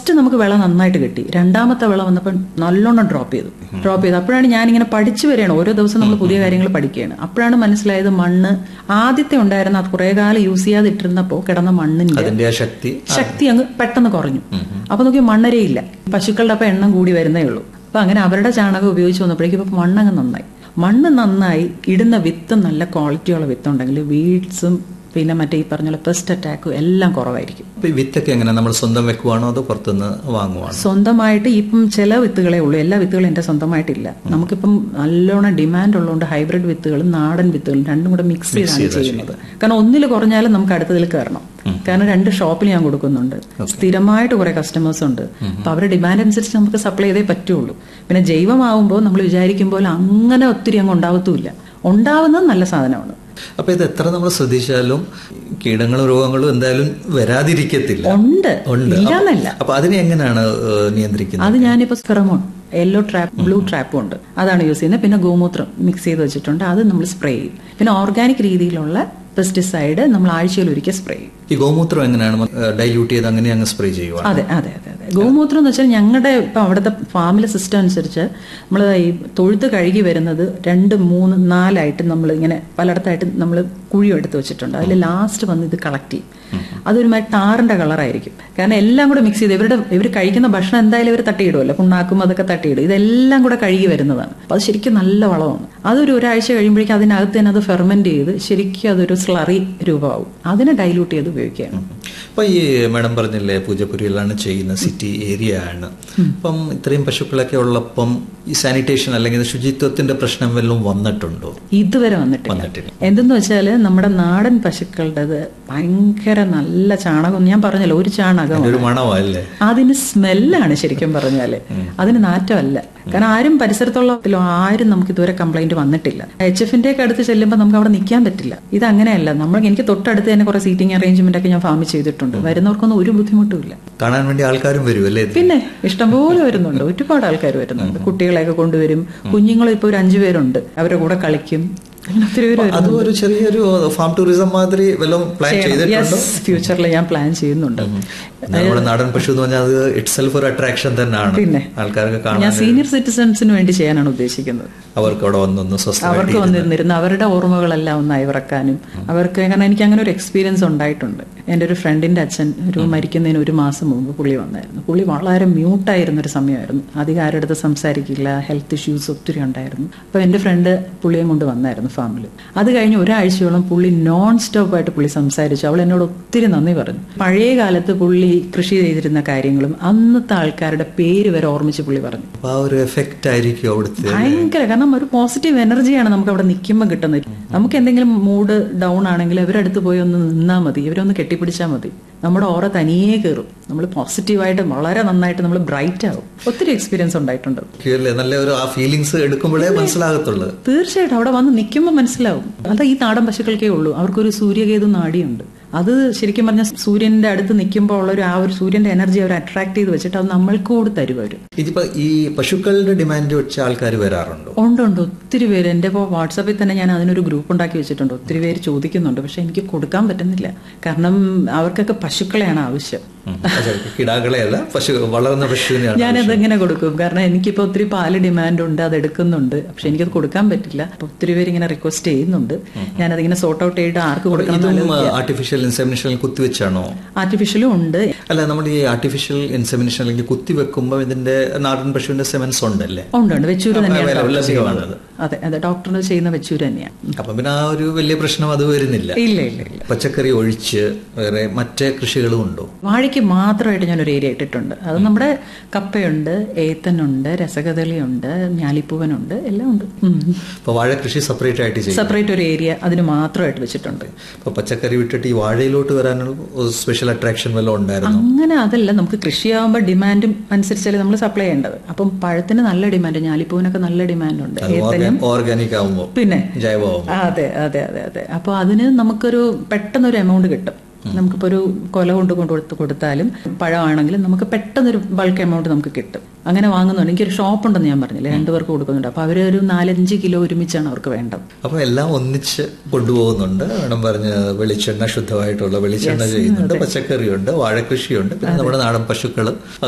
First നമുക്ക് വിള നന്നായിട്ട് കിട്ടി രണ്ടാമത്തെ വിള വന്നപ്പോൾ നല്ലോണം ഡ്രോപ്പ് ചെയ്തു ഡ്രോപ്പ് ചെയ്തു അപ്പോഴാണ് ഞാനിങ്ങനെ പഠിച്ചു വരികയാണ് ഓരോ ദിവസം നമ്മൾ പുതിയ കാര്യങ്ങൾ പഠിക്കുകയാണ് അപ്പോഴാണ് മനസ്സിലായത് മണ്ണ് ആദ്യത്തെ ഉണ്ടായിരുന്ന അത് കുറേ കാലം യൂസ് ചെയ്യാതെ ഇട്ടിരുന്നപ്പോൾ കിടന്ന മണ്ണിന്റെ അതിന്റെ ആ ശക്തി ശക്തി അങ്ങ് പെട്ടെന്ന് കുറഞ്ഞു അപ്പൊ നോക്കി മണ്ണരയില്ല പശുക്കളുടെ അപ്പൊ എണ്ണം കൂടി വരുന്നേ ഉള്ളൂ അപ്പൊ അങ്ങനെ അവരുടെ ചാണകം ഉപയോഗിച്ച് വന്നപ്പോഴേക്കും ഇപ്പൊ മണ്ണങ്ങ് നന്നായി മണ്ണ് നന്നായി ഇടുന്ന വിത്ത് നല്ല ക്വാളിറ്റിയുള്ള വിത്തുണ്ടെങ്കിൽ വീഡ്സും പിന്നെ മറ്റേ ഈ പറഞ്ഞ പെസ്റ്റ് അറ്റാക്കും എല്ലാം കുറവായിരിക്കും അപ്പൊ ഈ വിത്തൊക്കെ എങ്ങനെ നമ്മൾ സ്വന്തം വെക്കുവാണോ അതോ പുറത്തുനിന്ന് വാങ്ങുവാണോ സ്വന്തമായിട്ട് ഇപ്പം ചില വിത്തുകളെ ഉള്ളൂ എല്ലാ വിത്തുകളും എന്റെ സ്വന്തമായിട്ടില്ല നമുക്കിപ്പം നല്ലോണം ഡിമാൻഡ് ഉള്ളതുകൊണ്ട് ഹൈബ്രിഡ് വിത്തുകളും നാടൻ വിത്തുകളും രണ്ടും കൂടെ മിക്സ് ചെയ്താണ് ചെയ്യുന്നത് കാരണം ഒന്നിൽ കുറഞ്ഞാലും നമുക്ക് അടുത്തതിൽ കയറണം കാരണം രണ്ട് ഷോപ്പിൽ ഞാൻ കൊടുക്കുന്നുണ്ട് സ്ഥിരമായിട്ട് കുറെ കസ്റ്റമേഴ്സ് ഉണ്ട് അപ്പൊ അവരുടെ ഡിമാൻഡ് അനുസരിച്ച് നമുക്ക് സപ്ലൈ ചെയ്തേ പറ്റുള്ളൂ പിന്നെ ജൈവമാവുമ്പോൾ നമ്മൾ വിചാരിക്കുമ്പോൾ അങ്ങനെ ഒത്തിരി അങ്ങ് ഉണ്ടാവത്തുമില്ല ഉണ്ടാവുന്നത് നല്ല സാധനമാണ് അപ്പൊ ഇത് എത്ര നമ്മൾ ശ്രദ്ധിച്ചാലും കീടങ്ങളും രോഗങ്ങളും എന്തായാലും വരാതിരിക്കത്തില്ല ഉണ്ട് ഉണ്ട് ഇല്ലാന്നല്ല അപ്പൊ അതിനെ എങ്ങനെയാണ് ഏഹ്, നിയന്ത്രിക്കുന്നത് അത് ഞാനിപ്പോ ഫെറമോൺ യെല്ലോ ട്രാപ്പ് ബ്ലൂ ട്രാപ്പും ഉണ്ട് അതാണ് യൂസ് ചെയ്യുന്നത് പിന്നെ ഗോമൂത്രം മിക്സ് ചെയ്ത് വെച്ചിട്ടുണ്ട് അത് നമ്മൾ സ്പ്രേ ചെയ്യും പിന്നെ ഓർഗാനിക് രീതിയിലുള്ള പെസ്റ്റിസൈഡ് നമ്മൾ ആഴ്ചയിൽ ഒരിക്കൽ സ്പ്രേ ചെയ്യും ഈ ഗോമൂത്രം എങ്ങനെയാണ് ഡൈല്യൂട്ട് ചെയ്ത് അങ്ങനെ അങ്ങ് സ്പ്രേ ചെയ്യുക അതെ അതെ അതെ അതെ ഗോമൂത്രം എന്ന് വെച്ചാൽ ഞങ്ങളുടെ ഇപ്പം അവിടുത്തെ ഫാമിലെ സിസ്റ്റം അനുസരിച്ച് നമ്മൾ ഈ തൊഴുത്ത് കഴുകി വരുന്നത് രണ്ട് മൂന്ന് നാലായിട്ട് നമ്മൾ ഇങ്ങനെ പലയിടത്തായിട്ട് നമ്മൾ കുഴി എടുത്ത് വെച്ചിട്ടുണ്ട് അതിൽ ലാസ്റ്റ് വന്ന് ഇത് കളക്ട് ചെയ്യും അതൊരുമാതിരി ടാറിന്റെ കളറായിരിക്കും കാരണം എല്ലാം കൂടെ മിക്സ് ചെയ്ത് ഇവരുടെ ഇവർ കഴിക്കുന്ന ഭക്ഷണം എന്തായാലും ഇവർ തട്ടിയിടുമല്ലോ പുണ്ണാക്കും അതൊക്കെ തട്ടിയിടും ഇതെല്ലാം കൂടെ കഴുകി വരുന്നതാണ് അപ്പൊ അത് ശരിക്കും നല്ല വളമാണ് അതൊരു ഒരാഴ്ച കഴിയുമ്പോഴേക്കും അതിനകത്ത് തന്നെ അത് ഫെർമെന്റ് ചെയ്ത് ശരിക്കും അതൊരു സ്ലറി രൂപമാവും അതിനെ ഡൈലൂട്ട് ചെയ്ത് ഉപയോഗിക്കുകയാണ് അപ്പൊ ഈ മാഡം പറഞ്ഞില്ലേ പൂജപ്പുരയിലാണ് ചെയ്യുന്ന സിറ്റി ഏരിയ ആണ് അപ്പം ഇത്രയും പശുക്കളൊക്കെ ഉള്ളപ്പം ഈ സാനിറ്റേഷൻ അല്ലെങ്കിൽ ശുചിത്വത്തിന്റെ പ്രശ്നം വല്ലതും വന്നിട്ടുണ്ടോ ഇതുവരെ വന്നിട്ടില്ല വന്നിട്ടില്ല. എന്തെന്ന് വെച്ചാല് നമ്മുടെ നാടൻ പശുക്കളുടേത് ഭയങ്കര നല്ല ചാണകം ഞാൻ പറഞ്ഞല്ലോ ഒരു ചാണകം ഒരു മണമല്ലേ അതിന് സ്മെല്ലാണ് ശരിക്കും പറഞ്ഞാല് അതിന് നാറ്റമല്ല കാരണം ആരും പരിസരത്തുള്ള ആരും നമുക്ക് ഇതുവരെ കംപ്ലൈന്റ് വന്നിട്ടില്ല എച്ച് എഫിന്റെ ഒക്കെ അടുത്ത് ചെല്ലുമ്പോൾ നമുക്ക് അവിടെ നിൽക്കാൻ പറ്റില്ല ഇത് അങ്ങനെയല്ല നമ്മൾ എനിക്ക് തൊട്ടടുത്ത് തന്നെ കുറെ സീറ്റിംഗ് അറേഞ്ച്മെന്റ് ഒക്കെ ഞാൻ ഫാമിൽ ചെയ്തിട്ടുണ്ട് വരുന്നവർക്കൊന്നും ഒരു ബുദ്ധിമുട്ടുമില്ല കാണാൻ വേണ്ടി ആൾക്കാരും വരും അല്ലേ പിന്നെ ഇഷ്ടംപോലെ വരുന്നുണ്ട് ഒരുപാട് ആൾക്കാർ വരുന്നുണ്ട് കുട്ടികളെയൊക്കെ കൊണ്ടുവരും കുഞ്ഞുങ്ങളും ഇപ്പൊ ഒരു അഞ്ചു പേരുണ്ട് അവരുടെ കൂടെ കളിക്കും അങ്ങനെ ഒത്തിരി പേര് വരുന്നുണ്ട്. അതും ഒരു ചെറിയൊരു ഫാം ടൂറിസം മാതിരി വല്ലതും പ്ലാൻ ചെയ്തിട്ടുണ്ടോ യെസ് ഫ്യൂച്ചറിൽ ഞാൻ പ്ലാൻ ചെയ്യുന്നുണ്ട് നമ്മുടെ നാടൻ പശു എന്ന് പറഞ്ഞാൽ അത് ഇറ്റ് സെൽഫ് ഒരു അട്രാക്ഷൻ തന്നെയാണ് പിന്നെ. ആൾക്കാർക്ക് കാണാൻ ഞാൻ സീനിയർ സിറ്റിസൺസിന് വേണ്ടി ചെയ്യാനാണ് ഉദ്ദേശിക്കുന്നത് അവർക്ക് അവിടെ വന്നൊന്ന് സ്വസ്ഥമായിട്ട് അവർക്ക് വന്നിരുന്നിരുന്ന് അവരുടെ ഓർമ്മകളെല്ലാം ഒന്ന് അയവിറക്കാനും അവർക്ക് കാരണം എനിക്ക് അങ്ങനെ ഒരു എക്സ്പീരിയൻസ് ഉണ്ടായിട്ടുണ്ട് എൻ്റെ ഒരു ഫ്രണ്ടിന്റെ അച്ഛൻ ഒരു മരിക്കുന്നതിന് ഒരു മാസം മുമ്പ് പുള്ളി വന്നായിരുന്നു പുള്ളി വളരെ മ്യൂട്ടായിരുന്ന ഒരു സമയമായിരുന്നു അധികം ആരുടെ അടുത്ത് സംസാരിക്കില്ല ഹെൽത്ത് ഇഷ്യൂസ് ഒത്തിരി ഉണ്ടായിരുന്നു അപ്പോൾ എൻ്റെ ഫ്രണ്ട് പുള്ളിയെ കൊണ്ട് വന്നായിരുന്നു ഫാമിൽ അത് കഴിഞ്ഞ് ഒരാഴ്ചയോളം പുള്ളി നോൺ സ്റ്റോപ്പ് ആയിട്ട് പുള്ളി സംസാരിച്ചു അവൾ എന്നോട് ഒത്തിരി നന്ദി പറഞ്ഞു പഴയ കാലത്ത് പുള്ളി കൃഷി ചെയ്തിരുന്ന കാര്യങ്ങളും അന്നത്തെ ആൾക്കാരുടെ പേര് വരെ ഓർമ്മിച്ച് പുള്ളി പറഞ്ഞു അപ്പൊ ആ ഒരു എഫക്റ്റ് ആയിരിക്കും അവിടുത്തെ ഭയങ്കര കാരണം ഒരു പോസിറ്റീവ് എനർജിയാണ് നമുക്ക് അവിടെ നിൽക്കുമ്പോൾ കിട്ടുന്നത് നമുക്ക് എന്തെങ്കിലും മൂഡ് ഡൗൺ ആണെങ്കിൽ ഇവരടുത്ത് പോയി ഒന്ന് നിന്നാൽ മതി ഇവരൊന്ന് കെട്ടിപ്പിടിച്ചാൽ മതി നമ്മുടെ ഓറ തനിയെ കയറും നമ്മൾ പോസിറ്റീവായിട്ട് വളരെ നന്നായിട്ട് നമ്മൾ ബ്രൈറ്റ് ആവും ഒത്തിരി എക്സ്പീരിയൻസ് ഉണ്ടായിട്ടുണ്ട് അല്ലേ നല്ല ഒരു ആ ഫീലിങ്സ് എടുക്കുമ്പോഴേ മനസ്സിലാകത്തുള്ളൂ തീർച്ചയായിട്ടും അവിടെ വന്ന് നിൽക്കുമ്പോൾ മനസ്സിലാവും അത് ഈ നാടൻ പശുക്കൾക്കേ ഉള്ളൂ അവർക്കൊരു സൂര്യകേതു നാടിയുണ്ട് അത് ശരിക്കും പറഞ്ഞാൽ സൂര്യന്റെ അടുത്ത് നിൽക്കുമ്പോൾ ഉള്ള ഒരു ആ ഒരു സൂര്യന്റെ എനർജി അവർ അട്രാക്ട് ചെയ്ത് വെച്ചിട്ട് അത് നമ്മൾക്ക് കൂടി തരും അവർ ഇതിപ്പോ ഈ പശുക്കളുടെ ഡിമാൻഡ് വെച്ച് ആൾക്കാർ വരാറുണ്ടോ ഉണ്ട് ഉണ്ട് ഒത്തിരി പേര് എൻ്റെ ഇപ്പോൾ വാട്സാപ്പിൽ തന്നെ ഞാൻ അതിനൊരു ഗ്രൂപ്പ് ഉണ്ടാക്കി വെച്ചിട്ടുണ്ട് ഒത്തിരി പേര് ചോദിക്കുന്നുണ്ട് പക്ഷെ എനിക്ക് കൊടുക്കാൻ പറ്റുന്നില്ല കാരണം അവർക്കൊക്കെ പശുക്കളെയാണ് ആവശ്യം ഉം. അതെ, കിടാക്കളെ അല്ല പശു വളർന്ന പശുവിനെയാണ് ഞാനത് എങ്ങനെ കൊടുക്കും കാരണം എനിക്കിപ്പോൾ ഒത്തിരി പാല് ഡിമാൻഡ് ഉണ്ട് അത് എടുക്കുന്നുണ്ട് പക്ഷെ എനിക്കത് കൊടുക്കാൻ പറ്റില്ല അപ്പൊ ഒത്തിരി പേര് ഇങ്ങനെ റിക്വസ്റ്റ് ചെയ്യുന്നുണ്ട് ഞാനതിങ്ങനെ സോർട്ട് ഔട്ട് ചെയ്ത് ആർക്ക് കൊടുക്കണം ഇതും ആർട്ടിഫിഷ്യൽ ഇൻസെമിനേഷൻ കുത്തിവെച്ചാണോ ആർട്ടിഫിഷ്യലും ഉണ്ട് അല്ല നമ്മൾ ഈ ആർട്ടിഫിഷ്യൽ ഇൻസെമിനേഷൻ അല്ലെങ്കിൽ കുത്തിവെക്കുമ്പോൾ ഇതിന്റെ നാടൻ പശുവിന്റെ സെമൻസ് ഉണ്ടല്ലേ ഉണ്ട് ഉണ്ട് വെച്ചൂര് തന്നെയാണ് വില- ഡോക്ടർ ലഭ്യമാണത്. ചെയ്യുന്നത്. അതെ അതെ ഡോക്ടറിന് ചെയ്യുന്ന വെച്ചൂര് തന്നെയാണ് അപ്പൊ പിന്നെ ആ ഒരു വലിയ പ്രശ്നം അത് വരുന്നില്ല ഇല്ല ഇല്ല ഇല്ല പച്ചക്കറി ഒഴിച്ച് വേറെ മറ്റേ കൃഷികളും ഉണ്ടോ വാഴയ്ക്ക് മാത്രമായിട്ട് ഞാനൊരു ഏരിയ ഇട്ടിട്ടുണ്ട് അത് നമ്മുടെ കപ്പയുണ്ട് ഏത്തനുണ്ട് രസകദളിയുണ്ട് ഞാലിപ്പൂവനുണ്ട് എല്ലാം ഉണ്ട് അപ്പൊ വാഴ കൃഷി സെപ്പറേറ്റ് ആയിട്ട് ചെയ്യും സെപ്പറേറ്റ് ഒരു ഏരിയ അതിന് മാത്രമായിട്ട് വെച്ചിട്ടുണ്ട് അപ്പൊ പച്ചക്കറി വിട്ടിട്ട് ഈ വാഴയിലോട്ട് വരാനുള്ള സ്പെഷ്യൽ അട്രാക്ഷൻ വല്ലതും ഉണ്ടായിരുന്നു അങ്ങനെ അതല്ല നമുക്ക് കൃഷിയാവുമ്പോൾ ഡിമാൻഡും അനുസരിച്ചല്ലേ നമ്മൾ സപ്ലൈ ചെയ്യേണ്ടത് അപ്പം പഴത്തിന് നല്ല ഡിമാൻഡ് ഞാലിപ്പൂവിനൊക്കെ നല്ല ഡിമാൻഡ് ഉണ്ട് ഏത്തനും ഓർഗാനിക് ആവുമ്പോൾ പിന്നെ ജൈവമാവും അതെ അതെ അതെ അതെ അപ്പോൾ അതിന് നമുക്കൊരു പെട്ടെന്നൊരു എമൗണ്ട് കിട്ടും നമുക്കിപ്പോൾ ഒരു കൊല കൊണ്ട് കൊണ്ട് കൊടുത്ത് കൊടുത്താലും പഴമാണെങ്കിലും നമുക്ക് പെട്ടെന്നൊരു ബൾക്ക് എമൗണ്ട് നമുക്ക് കിട്ടും അങ്ങനെ വാങ്ങുന്നുണ്ട് എനിക്കൊരു ഷോപ്പ് ഉണ്ടെന്ന് ഞാൻ പറഞ്ഞില്ലേ രണ്ടു പേർക്ക് കൊടുക്കുന്നുണ്ട് അപ്പോൾ അവർ ഒരു നാലഞ്ച് കിലോ ഒരുമിച്ചാണ് അവർക്ക് വേണ്ടത് അപ്പൊ എല്ലാം ഒന്നിച്ച് കൊണ്ടുപോകുന്നുണ്ട് വേണം പറഞ്ഞ് വെളിച്ചെണ്ണ ശുദ്ധമായിട്ടുള്ള വെളിച്ചെണ്ണ ചെയ്യുന്നുണ്ട് പച്ചക്കറിയുണ്ട് വാഴകൃഷിയുണ്ട് പിന്നെ നമ്മുടെ നാടൻ പശുക്കൾ